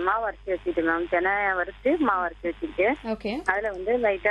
மாவு அரைச்சி வச்சுட்டு மேம் தினை வறுத்து மாவு அரைச்சி வச்சுக்கிட்டு ஓகே அதுல வந்து லைட்டா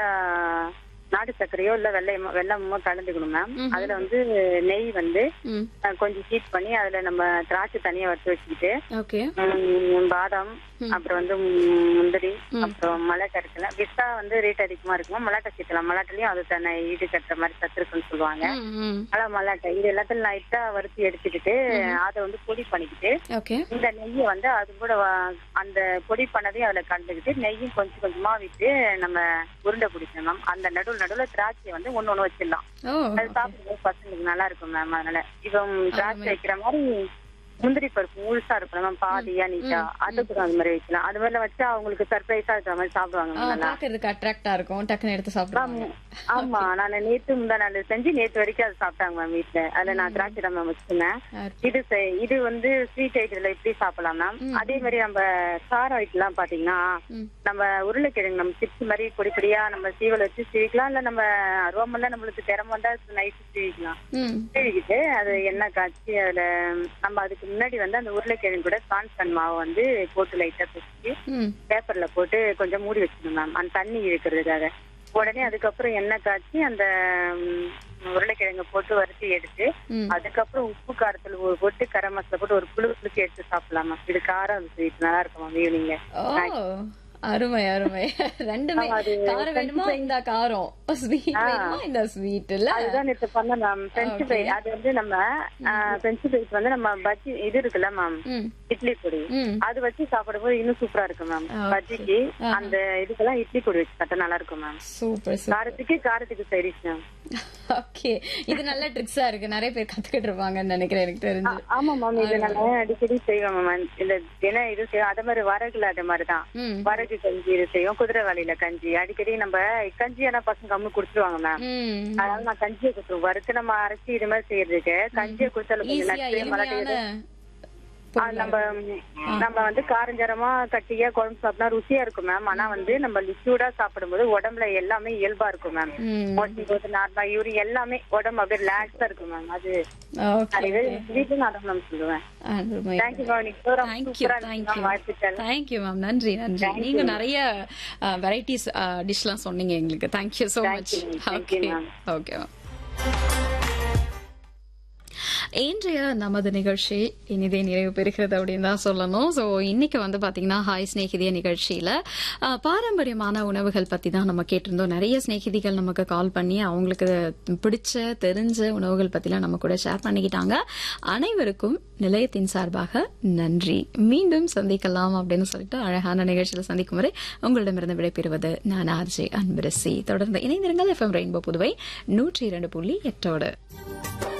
நாட்டு சர்க்கரையோ இல்ல வெள்ளையமோ வெள்ளமோ கலந்துக்கணும் மேம் அதுல வந்து நெய் வந்து ம் அஹ், கொஞ்சம் ஹீட் பண்ணி அதுல நம்ம திராட்சை தனியா வறுத்து வச்சுக்கிட்டு ஓகே ம், பாதாம் அப்புறம் வந்து ம், முந்திரி அப்புறம் மலாட்டை இருக்குல்ல பிஸ்தா வந்து ரேட் அதிகமா இருக்குமா மலாட்டை சேர்க்கலாம் மலாட்டிலயும் அது தன்னை ஈடு கட்டுற மாதிரி சத்து இருக்குன்னு சொல்லுவாங்க ம், ம் அதான் மலாட்டை இது எல்லாத்தையும் லைட்டா வறுத்து எடுத்துக்கிட்டு அதை வந்து பொடி பண்ணிக்கிட்டு ஓகே இந்த நெய்யை வந்து அது கூட வ- அந்த பொடி பண்ணதையும் அதுல கலந்துக்கிட்டு நெய்யும் கொஞ்சம் கொஞ்சமா விட்டு நம்ம உருண்டை பிடிக்கணும் மேம் அந்த நடுவில் நடுவில் திராட்சை வந்து ஒண்ணு ஒண்ணு வச்சிடலாம் ஓ அது சாப்பிடும்போது பசங்களுக்கு நல்லா இருக்கும் மேம் அதனால இப்போ திராட்சை வைக்கிற மாதிரி முந்திரி பருப்பு முழுசா இருக்கும் மேம் பாதியா நீட்டா அது கூட அந்த மாதிரி வைக்கலாம் அது மாதிரிலாம் வச்சா அவங்களுக்கு சர்ப்ரைஸா இருக்கிற மாதிரி சாப்பிடுவாங்க ஆ, ma'am நல்லா பாக்குறதுக்கு அட்ராக்டா இருக்கும் டக்குன்னு எடுத்து சாப்பிடுவாங்க ஆமா நான் நேத்து முந்தா நாள் செஞ்சு நேத்து வரைக்கும் அது சாப்பிட்டாங்க மேம் வீட்டுல அதுல நான் திராட்சை தான் மேம் வச்சிருந்தேன் இது செ- இது வந்து ஸ்வீட் ஐட்டத்துல இப்படி சாப்பிடலாம் மேம் அதே மாதிரி நம்ம கார ஐட்டம்லாம் பாத்தீங்கன்னா ம். நம்ம உருளைக்கிழங்கு நம்ம சிப்ஸ் மாதிரி பொடி பொடியா நம்ம சீவல் வச்சு சீவிக்கலாம் இல்ல நம்ம ரோமெல்லாம் நம்மளுக்கு திறமை வந்தா நைஸ் சீவிக்கலாம் ம் சீவிக்கிட்டு அது எண்ணெய் காய்ச்சி அதுல நம்ம அதுக்கு முன்னாடி வந்து அந்த உருளைக்கிழங்கு கூட கான்சன் மாவு வந்து போட்டு லைட்டா பிடிச்சி ம் பேப்பர்ல போட்டு கொஞ்சம் மூடி வச்சிடணும் மேம் அந்த தண்ணி இழுக்கிறதுக்காக உடனே அதுக்கப்புறம் எண்ணெய் காய்ச்சி அந்த ம், உருளைக்கிழங்கு போட்டு வறுத்து எடுத்து ம் அதுக்கப்புறம் உப்பு காரத்துல ஒரு போட்டு கரம் மசாலா போட்டு ஒரு புழு புளுக்கு எடுத்து சாப்பிடலாம் மேம் இது காரம் ஸ்வீட் நல்லா இருக்கும் மேம் ஈவினிங்ல ஓ அருமை அருமை ரெண்டுமே அது காரம் வேணுமா இந்த காரம் ஸ்வீட் வேணுமா இந்த ஸ்வீட் இல்ல அதுதான் நேற்று பண்ண மேம் பிரெஞ்சு ஃப்ரை அது வந்து நம்ம பிரெஞ்சு ஃப்ரைஸ் வந்து நம்ம பஜ்ஜி இது இருக்குல்ல மேம் ம் இட்லி பொடி ம் அது வச்சு சாப்பிடும்போது இன்னும் சூப்பரா இருக்கும் மேம் Okay. பஜ்ஜிக்கு அந்த இதுக்கெல்லாம் இட்லி பொடி வச்சு சாப்பிட்டா நல்லா இருக்கும் மேம் சூப்பர் சூப்பர் காரத்துக்கு காரத்துக்கு சைடிஷ் மேம் ஓகே இது நல்ல ட்ரிக்ஸா இருக்கு நிறைய பேர் கத்துக்கிட்டு இருப்பாங்கன்னு நினைக்கிறேன் எனக்கு தெரிஞ்சு ஆமா மேம் இது நான் அடிக்கடி செய்வேன் மேம் இந்த தினம் இது செய்வோம் அதே மாதிரி வரகுல அதே மாதிரி தான் ம் வரகு கஞ்சி இது செய்வோம் குதிரைவாளியில கஞ்சி அடிக்கடி நம்ம கஞ்சி ஆனா பசங்க கம்மி குடிச்சிருவாங்க மேம் ம் அதனால நான் கஞ்சியை கொடுத்துருவோம் வறுத்து நம்ம அரைச்சி இது மாதிரி செய்யறதுக்கு கஞ்சியை குடிச்சாலும் கொஞ்சம் ஈஸியா நட்டு மலாட்டை எளிமையான ஆ, நம்ம நம்ம வந்து காரஞ்சரமா கட்டியா குழம்பு சாப்பிட்டா ருசியா இருக்கும் மேம் ஆனா வந்து நம்ம லிக்யூடா சாப்பிடும்போது உடம்புல எல்லாமே இயல்பா இருக்கும் மேம் ம் மோஷன் போது நார்மலா யூரி எல்லாமே உடம்பு அப்படியே ரிலாக்ஸா இருக்கும் மேம் அது ஓகே நிறைய வீட்டுல நான் தான் மேம் சொல்லுவேன் அருமை தேங்க்யூ மேம் நீங்க program தேங்க்யூ சூப்பரா இருக்கு தேங்க்யூ மேம் வாழ்த்துக்கள் தேங்க்யூ மேம் நன்றி நன்றி நீங்க நிறைய வெரைட்டிஸ் டிஷ்லாம் சொன்னீங்க எங்களுக்கு thank you so Thank much you, ma'am. Thank okay you, ma'am. Okay ma'am இன்றைய நமது நிகழ்ச்சி இனிதே நிறைவு பெறுகிறது அப்படின்னு தான் சொல்லணும் ஸோ இன்னைக்கு வந்து பாத்தீங்கன்னா ஹாய் ஸ்நேகிதிய நிகழ்ச்சியில அஹ், பாரம்பரியமான உணவுகள் பத்தி தான் நம்ம கேட்டிருந்தோம் நிறைய ஸ்நேகிதிகள் நமக்கு கால் பண்ணி அவங்களுக்கு பிடிச்ச தெரிஞ்ச உணவுகள் பத்திலாம் நம்ம கூட ஷேர் பண்ணிக்கிட்டாங்க அனைவருக்கும் நிலையத்தின் சார்பாக நன்றி மீண்டும் சந்திக்கலாம் அப்படின்னு சொல்லிட்டு அழகான நிகழ்ச்சியில சந்திக்கும் வரை உங்களிடமிருந்து விடைபெறுவது நான் ஆர்ஜே அன்பரசி தொடர்ந்து இணைந்திருங்கள் எஃப்எம் ரெயின்போ புதுவை நூற்றி இரண்டு புள்ளி எட்டோடு